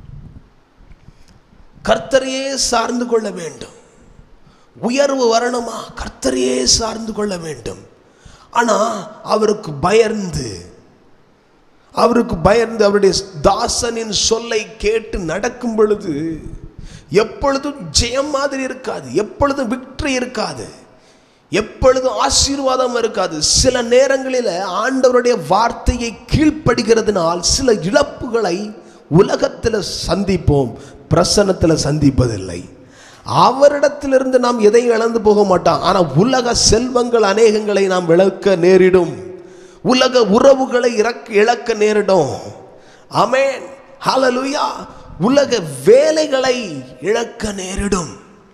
கர்த்தரையே சார்ந்து கொள்ள வேண்டும் உயர்வு வரணுமா கர்த்தரையே சார்ந்து கொள்ள வேண்டும் ஆனா அவருக்கு பயந்து அவருக்கு பயந்து அவருடைய தாசனின் சொல்லை கேட்டு நடக்கும் பொழுது எப்பொழுதும் ஜெயம் மாதிரி இருக்காது எப்பொழுதும் விக்டரி இருக்காது எப்பொழுதும் ஆசீர்வாதம் இருக்காது சில நேரங்களில் ஆண்டவருடைய வார்த்தையை கீழ்ப்படுகிறதுனால் சில இழப்புகளை உலகத்தில் சந்திப்போம் பிரசன்னத்தில் சந்திப்பதில்லை அவரிடத்திலிருந்து நாம் எதையும் இழந்து போக மாட்டோம் ஆனால் உலக செல்வங்கள் அநேகங்களை நாம் இழக்க நேரிடும் உலக உறவுகளை இறக்க இழக்க நேரிடும் ஆமென் ஹalleluya உலக வேலைகளை இழக்க நேரிடும்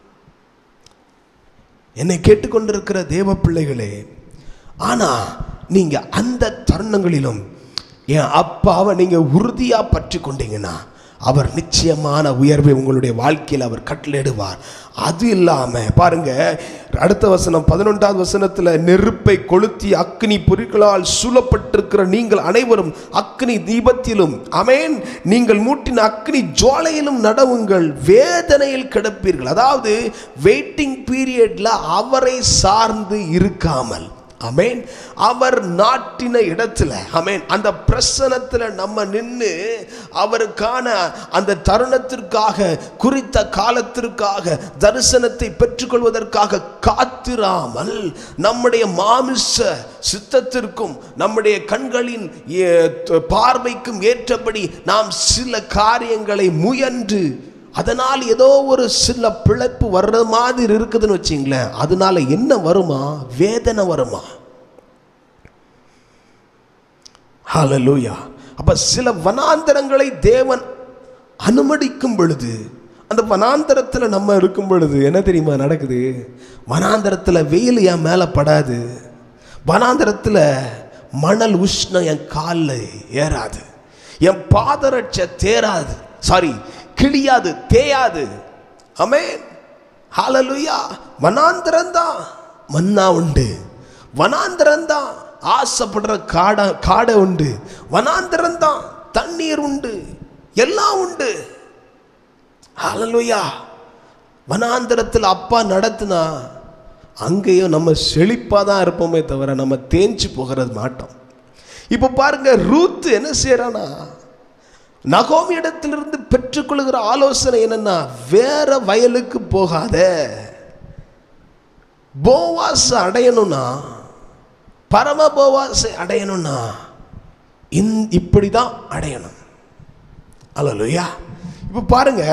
என்னை கேட்டுக்கொண்டிருக்கிற தேவ பிள்ளைகளே ஆனா நீங்க அந்த தருணங்களிலும் என் அப்பாவை நீங்க உறுதியா பற்றி கொண்டீங்கன்னா அவர் நிச்சயமான உயர்வை உங்களுடைய வாழ்க்கையில் அவர் கட்டளையிடுவார் அது இல்லாம பாருங்க அடுத்த வசனம் பதினொன்றாவது வசனத்துல நெருப்பை கொளுத்தி அக்னி பொருட்களால் சூழப்பட்டிருக்கிற நீங்கள் அனைவரும் அக்னி தீபத்திலும் அமேன் நீங்கள் மூட்டின அக்னி ஜுவாலையிலும் நடவுங்கள் வேதனையில் கிடப்பீர்கள் அதாவது வெயிட்டிங் பீரியட்ல அவரை சார்ந்து இருக்காமல் அமேன் அவர் நாட்டின இடத்துல அமேன் அந்த பிரசனத்தில் நம்ம நின்று அவருக்கான அந்த தருணத்திற்காக குறித்த காலத்திற்காக தரிசனத்தை பெற்றுக்கொள்வதற்காக காத்திராமல் நம்முடைய மாமிச சித்தத்திற்கும் நம்முடைய கண்களின் ஏ, த- பார்வைக்கும் ஏற்றபடி நாம் சில காரியங்களை முயன்று அதனால் ஏதோ ஒரு சில பிழைப்பு வர்ற மாதிரி இருக்குதுன்னு வச்சிங்களேன் அதனால என்ன வருமா வேதனை வருமா ஹalleluya அப்ப சில வனாந்தரங்களை தேவன் அனுமதிக்கும் பொழுது அந்த வனாந்தரத்தில் நம்ம இருக்கும் பொழுது என்ன தெரியுமா நடக்குது வனாந்தரத்தில் வெயில் என் மேலே படாது வனாந்தரத்தில் மணல் உஷ்ணம் என் காலில் ஏறாது என் பாதரட்ச தேராது சாரி கிழியாது தேயாது அமேன் ஹalleluya வனாந்தரம்தான் மன்னா உண்டு வனாந்தரம்தான் ஆசைப்படுற காடை காடை உண்டு வனாந்தரம்தான் தண்ணீர் உண்டு எல்லாம் உண்டு ஹalleluya வனாந்தரத்தில் அப்பா நடத்துனா அங்கேயும் நம்ம செழிப்பாக தான் இருப்போமே தவிர நம்ம தேஞ்சு போகிறது மாட்டோம் இப்போ பாருங்க ரூத் என்ன செய்யறானா நகோமி இடத்திலிருந்து பெற்றுக்கொள்கிற ஆலோசனை என்னன்னா வேற வயலுக்கு போகாத போவாஸ் அடையணும்னா பரம போவாஸை அடையணும்னா இந் இப்படி தான் அடையணும் அல்லலுயா இப்போ பாருங்க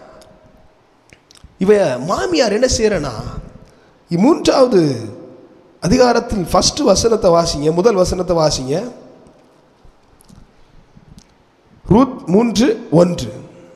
இவ மாமியார் என்ன செய்யறனா மூன்றாவது அதிகாரத்தில் ஃபர்ஸ்ட் வசனத்தை வாசிங்க முதல் வசனத்தை வாசிங்க ரூத் மூன்று ஒன்று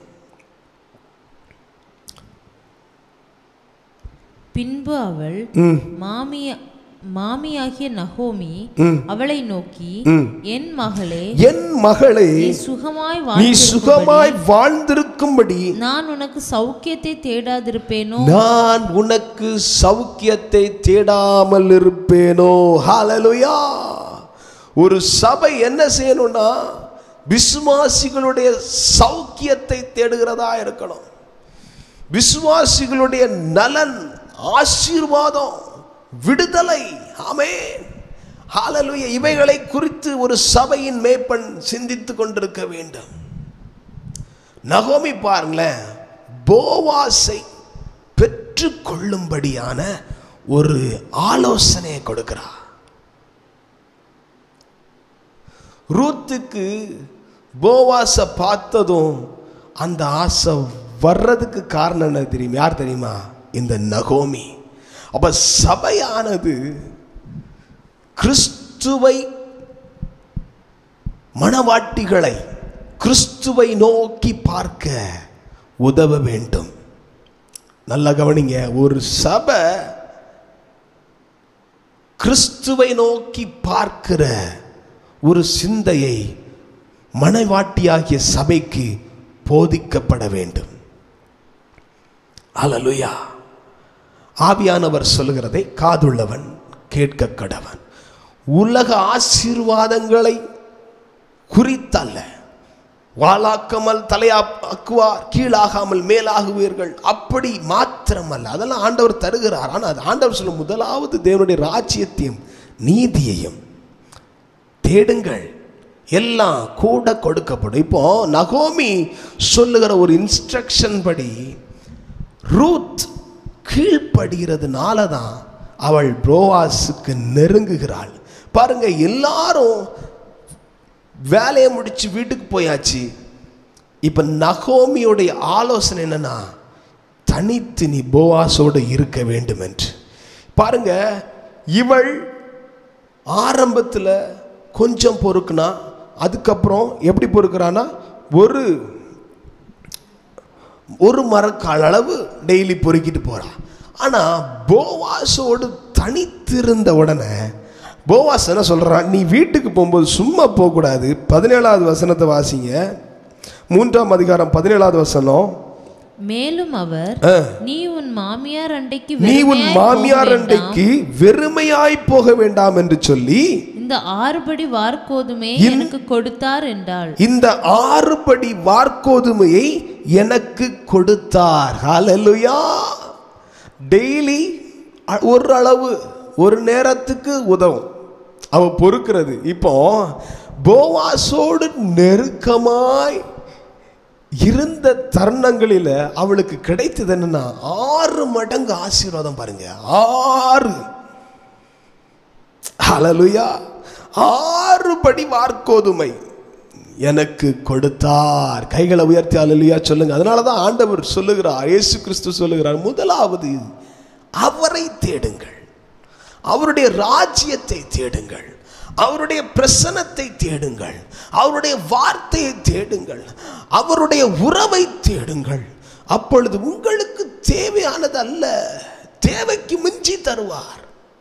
பின்பு அவள் ம் மாமிய மாமியாகிய நகோமி ம். அவளை நோக்கி ம். என் மகளே என் மகளே நீ சுகமாய் நீ வாழ்ந்திருக்கும்படி சுகமாய் வாழ்ந்திருக்கும்படி நான் உனக்கு சௌக்கியத்தை தேடாதிருப்பேனோ நான் உனக்கு சௌக்கியத்தை தேடாமல் இருப்பேனோ ஹalleluya ஒரு சபை என்ன செய்யணும்னா விசுவாசிகளுடைய சௌக்கியத்தை தேடுகிறதா இருக்கணும் விசுவாசிகளுடைய நலன் ஆசீர்வாதம் விடுதலை ஆமென் ஹalleluya இவைகளை குறித்து ஒரு சபையின் மேய்ப்பன் சிந்தித்து கொண்டிருக்க வேண்டும் நகோமி பாருங்களேன் போவாசை பெற்றுக்கொள்ளும்படியான ஒரு ஆலோசனையை கொடுக்கிறார் ரூத்துக்கு போவாசை பார்த்ததும் அந்த ஆசை வர்றதுக்கு காரணம் என்ன தெரியுமா யார் தெரியுமா இந்த நகோமி அப்ப சபையானது கிறிஸ்துவை மணவாட்டிகளை கிறிஸ்துவை நோக்கி பார்க்க உதவ வேண்டும் நல்லா கவனிங்க ஒரு சபை கிறிஸ்துவை நோக்கி பார்க்கிற ஒரு சிந்தையை மனைவாட்டியாகிய சபைக்கு போதிக்கப்பட வேண்டும் அல்லலுயா ஆவியானவர் சொல்லுகிறதை காதுள்ளவன் கேட்க கடவன் உலக ஆசீர்வாதங்களை குறித்தல்ல வாளாக்காமல் தலையாக்குவார் கீழாகாமல் மேலாகுவீர்கள் அப்படி மாத்திரமல்ல அதெல்லாம் ஆண்டவர் தருகிறார் ஆனால் அது ஆண்டவர் சொல்லும் முதலாவது தேவனுடைய ராஜ்யத்தையும் நீதியையும் தேடுங்கள் எல்லாம் கூட கொடுக்கப்படும் இப்போ நகோமி சொல்லுகிற ஒரு இன்ஸ்ட்ரக்ஷன் படி ரூத் கீழ்ப்படுகிறதுனால தான் அவள் புரோவாஸுக்கு நெருங்குகிறாள் பாருங்க எல்லாரும் வேலையை முடிச்சு வீட்டுக்கு போயாச்சு இப்போ நகோமியுடைய ஆலோசனை என்னன்னா தனித்து நீ போவாஸோடு இருக்க வேண்டும் என்று பாருங்க இவள் ஆரம்பத்தில் கொஞ்சம் பொறுக்குனா அதுக்கப்புறம் எப்படி பொறுக்கிறான்னா ஒரு ஒரு மரக்கால் அளவு டெய்லி பொறுக்கிட்டு போகிறான் ஆனால் போவாஸோடு தனித்திருந்த உடனே போவாஸ் என்ன சொல்கிறான் நீ வீட்டுக்கு போகும்போது சும்மா போகக்கூடாது பதினேழாவது வசனத்தை வாசிங்க மூன்றாம் அதிகாரம் பதினேழாவது வசனம் மேலும் அவர் ஆ. நீ உன் மாமியார் அண்டைக்கு நீ உன் வெறுமையாய் போக மாமியார் வேண்டாம். அண்டைக்கு வெறுமையாய் போக வேண்டாம் என்று சொல்லி இந்த ஆறுபடி வார்கோதுமே எனக்கு கொடுத்தார் என்றாள் இந்த ஆறுபடி வார்க்கோதுமையை எனக்கு கொடுத்தார் ஹalleluya டெய்லி ஒரு அளவு ஒரு நேரத்துக்கு உதவும் அவ பொறுக்கிறது இப்போ போவாசோடு நெருக்கமாய் இருந்த தருணங்களில் அவளுக்கு கிடைத்தது என்னன்னா ஆறு மடங்கு ஆசீர்வாதம் பாருங்க ஆறு ஹalleluya ஆறு படி வார்க்கோதுமை எனக்கு கொடுத்தார் கைகளை உயர்த்தி அலலுயா சொல்லுங்க அதனால தான் ஆண்டவர் சொல்லுகிறார் இயேசு கிறிஸ்து சொல்லுகிறார் முதலாவது அவரை தேடுங்கள் அவருடைய ராஜ்யத்தை தேடுங்கள் அவருடைய பிரசனத்தை தேடுங்கள் அவருடைய வார்த்தையை தேடுங்கள் அவருடைய உறவை தேடுங்கள் அப்பொழுது உங்களுக்கு தேவையானது அல்ல தேவைக்கு மிஞ்சி தருவார்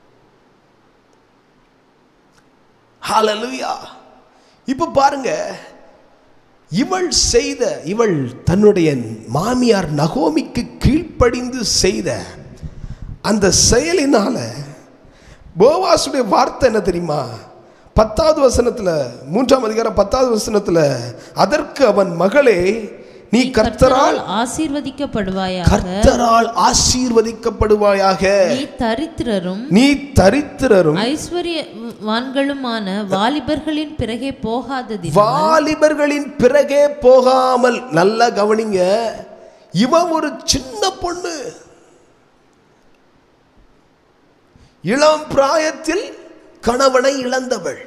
ஹalleluya இப்போ பாருங்க இவள் செய்த இவள் தன்னுடைய மாமியார் நகோமிக்கு கீழ்ப்படிந்து செய்த அந்த செயலினால போவாசுடைய வார்த்தை என்ன தெரியுமா பத்தாவது வசனத்துல மூன்றாம் அதிகாரம் பத்தாவது வசனத்துல அதற்கு அவன் மகளே நீ கர்த்தரால் ஆசீர்வதிக்கப்படுவாயாக கர்த்தரால் ஆசீர்வதிக்கப்படுவாயாக நீ தரித்திரரும் நீ தரித்திரரும் ஐஸ்வர்யவான்களுமான வாலிபர்களின் பிறகே போகாததி வாலிபர்களின் பிறகே போகாமல் நல்லா கவனிங்க இவன் ஒரு சின்ன பொண்ணு இளம் பிராயத்தில் கணவனை இழந்தவள்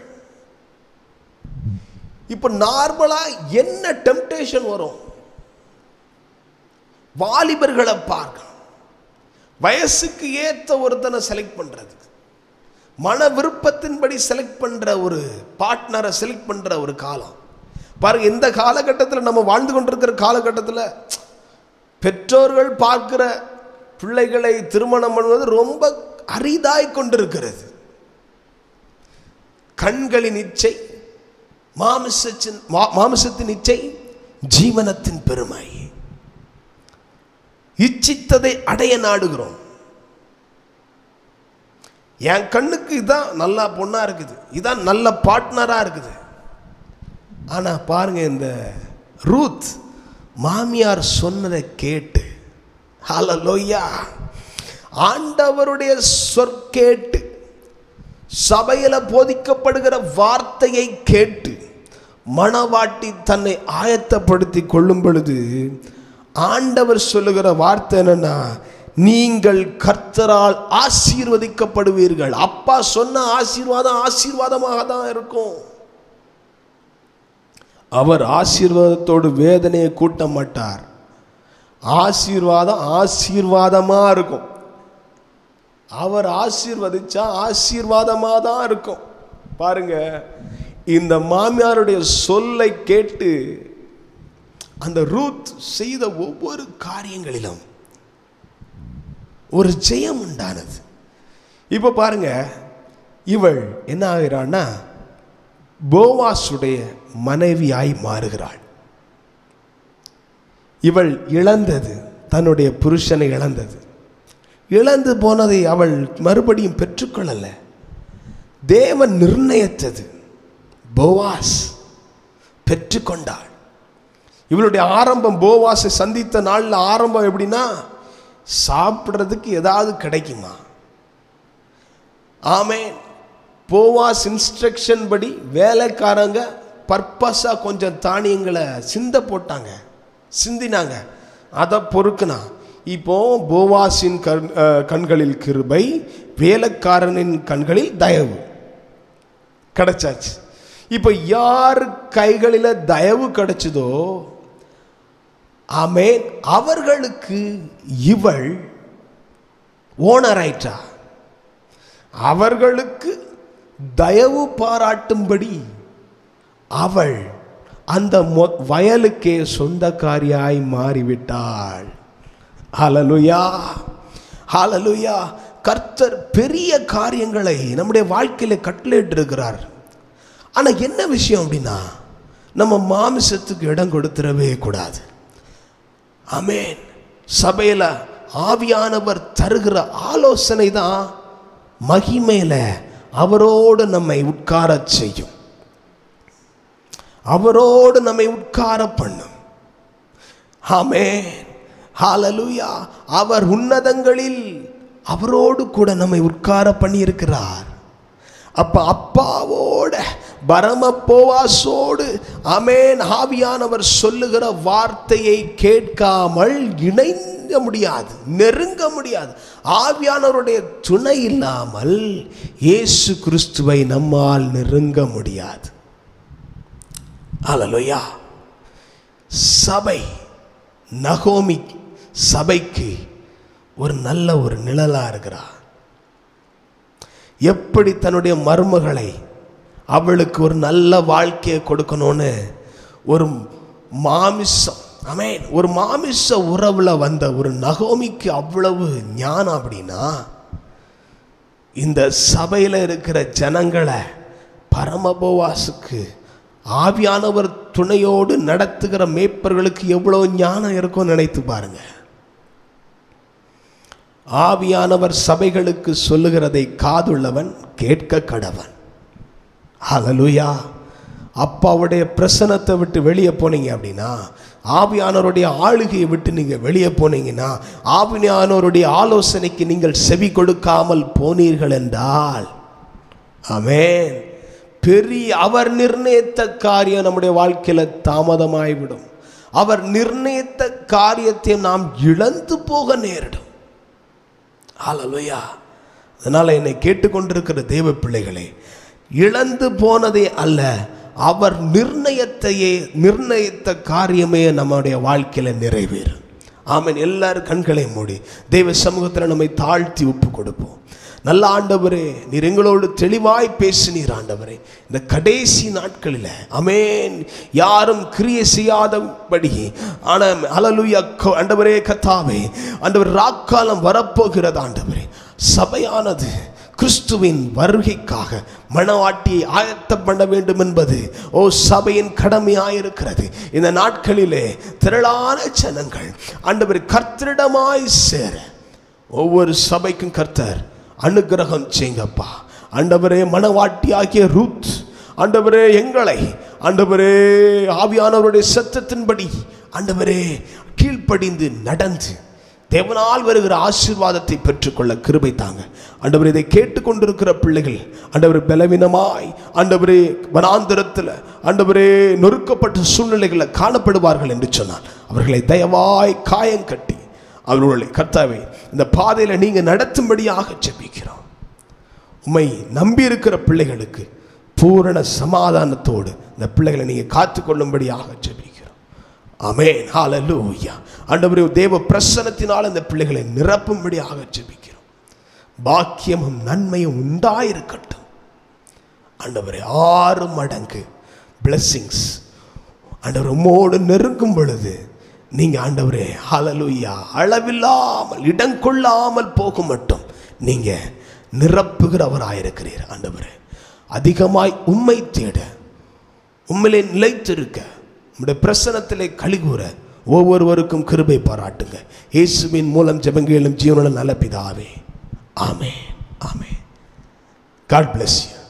இப்ப நார்மலா என்ன டெம்டேஷன் வரும் வாலிபர்களை பார்க்கணும் வயசுக்கு ஏத்த ஒருத்தனை செலக்ட் பண்றது மன விருப்பத்தின்படி செலக்ட் பண்ற ஒரு பார்ட்னரை செலக்ட் பண்ற ஒரு காலம் பாருங்க இந்த காலகட்டத்தில் நம்ம வாழ்ந்து கொண்டிருக்கிற காலகட்டத்தில் பெற்றோர்கள் பார்க்கிற பிள்ளைகளை திருமணம் பண்ணுவது ரொம்ப அரிதாய் கொண்டிருக்கிறது கண்களின் இச்சை மாமிசத்தின் மா- மாமிசத்தின் இச்சை ஜீவனத்தின் பெருமை இச்சித்ததை அடைய நாடுகிறோம் என் கண்ணுக்கு இதான் நல்லா பொண்ணா இருக்குது இதான் நல்ல பார்ட்னரா இருக்குது ஆனா பாருங்க இந்த ரூத் மாமியார் சொன்னதை கேட்டு ஹalleluya ஆண்டவருடைய சொற்கேட்டு சபையில போதிக்கப்படுகிற வார்த்தையை கேட்டு மணவாட்டி தன்னை ஆயத்தப்படுத்தி கொள்ளும் பொழுது ஆண்டவர் சொல்லுகிற வார்த்தை என்னன்னா நீங்கள் கர்த்தரால் ஆசீர்வதிக்கப்படுவீர்கள் அப்பா சொன்ன ஆசீர்வாதம் ஆசீர்வாதமாக தான் இருக்கும் அவர் ஆசீர்வாதத்தோடு வேதனையை கூட்ட மாட்டார் ஆசீர்வாதம் ஆசீர்வாதமா இருக்கும் அவர் ஆசீர்வதிச்சா ஆசீர்வாதமா தான் இருக்கும் பாருங்க இந்த மாமியாருடைய சொல்லை கேட்டு அந்த ரூத் செய்த ஒவ்வொரு காரியங்களிலும் ஒரு ஜெயம் உண்டானது இப்போ பாருங்க இவள் என்ன ஆகிறான்னா போவாசுடைய மனைவியாய் மாறுகிறாள் இவள் இழந்தது தன்னுடைய புருஷனை இழந்தது இழந்து போனதை அவள் மறுபடியும் பெற்றுக்கொள்ளல தேவன் நிர்ணயித்தது போவாஸ் பெற்றுக்கொண்டாள் இவளுடைய ஆரம்பம் போவாஸை சந்தித்த நாளில் ஆரம்பம் எப்படின்னா சாப்பிட்றதுக்கு ஏதாவது கிடைக்குமா ஆமென் போவாஸ் இன்ஸ்ட்ரக்ஷன் படி வேலைக்காரங்க பர்பஸாக கொஞ்சம் தானியங்களை சிந்த போட்டாங்க சிந்தினாங்க அதை பொறுக்குனா இப்போ போவாஸின் கண் அஹ், கண்களில் கிருபை வேலைக்காரனின் கண்களில் தயவு கிடைச்சாச்சு இப்போ யார் கைகளில் தயவு கிடைச்சதோ ஆமென் அவர்களுக்கு இவள் ஓனர் ஆயிட்டா அவர்களுக்கு தயவு பாராட்டும்படி அவள் அந்த மொ- வயலுக்கே சொந்தக்காரியாய் மாறிவிட்டாள் ஹalleluya ஹalleluya கர்த்தர் பெரிய காரியங்களை நம்முடைய வாழ்க்கையில கட்டளையிட்டிருக்கிறார் ஆனா என்ன விஷயம் அப்படின்னா நம்ம மாமிசத்துக்கு இடம் கொடுத்துடவே கூடாது ஆமென் சபையில ஆவியானவர் தருகிற ஆலோசனை தான் மகிமையில அவரோடு நம்மை உட்காரச் செய்யும் அவரோடு நம்மை உட்கார பண்ணும் ஆமென் ஹalleluya அவர் உன்னதங்களில் அவரோடு கூட நம்மை உட்கார பண்ணியிருக்கிறார் அப்ப அப்பாவோட பரம போவாசோடு அமேன் ஆவியானவர் சொல்லுகிற வார்த்தையை கேட்காமல் இணைங்க முடியாது நெருங்க முடியாது ஆவியானவருடைய துணை இல்லாமல் இயேசு கிறிஸ்துவை நம்மால் நெருங்க முடியாது அல்லலுயா சபை நகோமி சபைக்கு ஒரு நல்ல ஒரு நிழலா இருக்கிறார் எப்படி தன்னுடைய மருமகளை அவளுக்கு ஒரு நல்ல வாழ்க்கையை கொடுக்கணும்னு ஒரு மாமிசம் ஆமென் ஒரு மாமிச உறவுல வந்த ஒரு நகோமிக்கு அவ்வளவு ஞானம் அப்படின்னா இந்த சபையில் இருக்கிற ஜனங்களை பரமபோவாசுக்கு ஆவியானவர் துணையோடு நடத்துகிற மேய்ப்பர்களுக்கு எவ்வளவு ஞானம் இருக்கும்னு நினைத்து பாருங்க ஆவியானவர் சபைகளுக்கு சொல்லுகிறதை காதுள்ளவன் கேட்க கடவன் ஹalleluya அப்பாவுடைய பிரசனத்தை விட்டு வெளியே போனீங்க அப்படின்னா ஆவியானவருடைய ஆளுகையை விட்டு நீங்கள் வெளியே போனீங்கன்னா ஆவியானவருடைய ஆலோசனைக்கு நீங்கள் செவி கொடுக்காமல் போனீர்கள் என்றால் ஆமென் பெரிய அவர் நிர்ணயித்த காரியம் நம்முடைய வாழ்க்கையில் தாமதமாகிவிடும் அவர் நிர்ணயித்த காரியத்தை நாம் இழந்து போக நேரிடும் ஹalleluya அதனால் என்னை கேட்டுக்கொண்டிருக்கிற தேவ பிள்ளைகளே இழந்து போனதே அல்ல அவர் நிர்ணயத்தையே நிர்ணயித்த காரியமே நம்முடைய வாழ்க்கையில் நிறைவேறும் ஆமென் எல்லாரும் கண்களை மூடி தெய்வ சமூகத்தில் நம்மை தாழ்த்தி ஒப்பு கொடுப்போம் நல்ல ஆண்டவரே நீர் எங்களோடு தெளிவாய் பேசினீர் ஆண்டவரே இந்த கடைசி நாட்களில் அமேன் யாரும் கிரியை செய்யாதபடி ஆனால் அலலுயா ஆண்டவரே கத்தாவே ஆண்டவர் ராக்காலம் வரப்போகிறது ஆண்டவரே சபையானது கிறிஸ்துவின் வருகைக்காக மணவாட்டியை ஆயத்தம் பண்ண வேண்டும் என்பது ஓ சபையின் கடமையாயிருக்கிறது இந்த நாட்களிலே திரளான ஜனங்கள் ஆண்டவர் கர்த்தரிடமாய் சேர ஒவ்வொரு சபைக்கும் கர்த்தர் அனுகிரகம் செய்யுங்கப்பா ஆண்டவரே மணவாட்டி ஆகிய ரூத் ஆண்டவரே எங்களை ஆண்டவரே ஆவியானவருடைய சத்தத்தின்படி ஆண்டவரே கீழ்ப்படிந்து நடந்து தேவனால் வருகிற ஆசீர்வாதத்தை பெற்றுக்கொள்ள கிருபை தாங்க ஆண்டவர் இதை கேட்டுக்கொண்டிருக்கிற பிள்ளைகள் ஆண்டவர் பலவீனமாய் ஆண்டவரே வனாந்திரத்தில் ஆண்டவரே நொறுக்கப்பட்ட சூழ்நிலைகளில் காணப்படுவார்கள் என்று சொன்னார் அவர்களை தயவாய் காயம் கட்டி அவர்களை கர்த்தாவே இந்த பாதையில் நீங்கள் நடத்தும்படியாக ஜெபிக்கிறோம் உம்மை நம்பி இருக்கிற பிள்ளைகளுக்கு பூரண சமாதானத்தோடு இந்த பிள்ளைகளை நீங்கள் காத்துக்கொள்ளும்படியாக ஜெபிக்கிறோம் ஆமென் ஹalleluya ஆண்டவரே தேவ பிரசன்னத்தினால் இந்த பிள்ளைகளை நிரப்பும்படியாக ஜெபிக்கிறோம் பாக்கியமும் நன்மையும் உண்டாயிருக்கட்டும் ஆண்டவரே ஆறு மடங்கு பிளெஸ்ஸிங்ஸ் ஆண்டவர் உம்மோடு நெருங்கும் பொழுது நீங்க ஆண்டவரே ஹalleluya அளவில்லாமல் இடம் கொள்ளாமல் போகும் மட்டும் நீங்க நிரப்புகிறவராயிருக்கிறீர் ஆண்டவரே அதிகமாய் உம்மை தேட உம்மிலே நிலைத்திருக்க உம்முடைய பிரசனத்திலே கழிகூற ஒவ்வொருவருக்கும் கிருபை பாராட்டுங்க இயேசுவின் மூலம் ஜெபங்களும் ஜீவனுள்ள நல்ல பிதாவே ஆமே ஆமே காட் bless you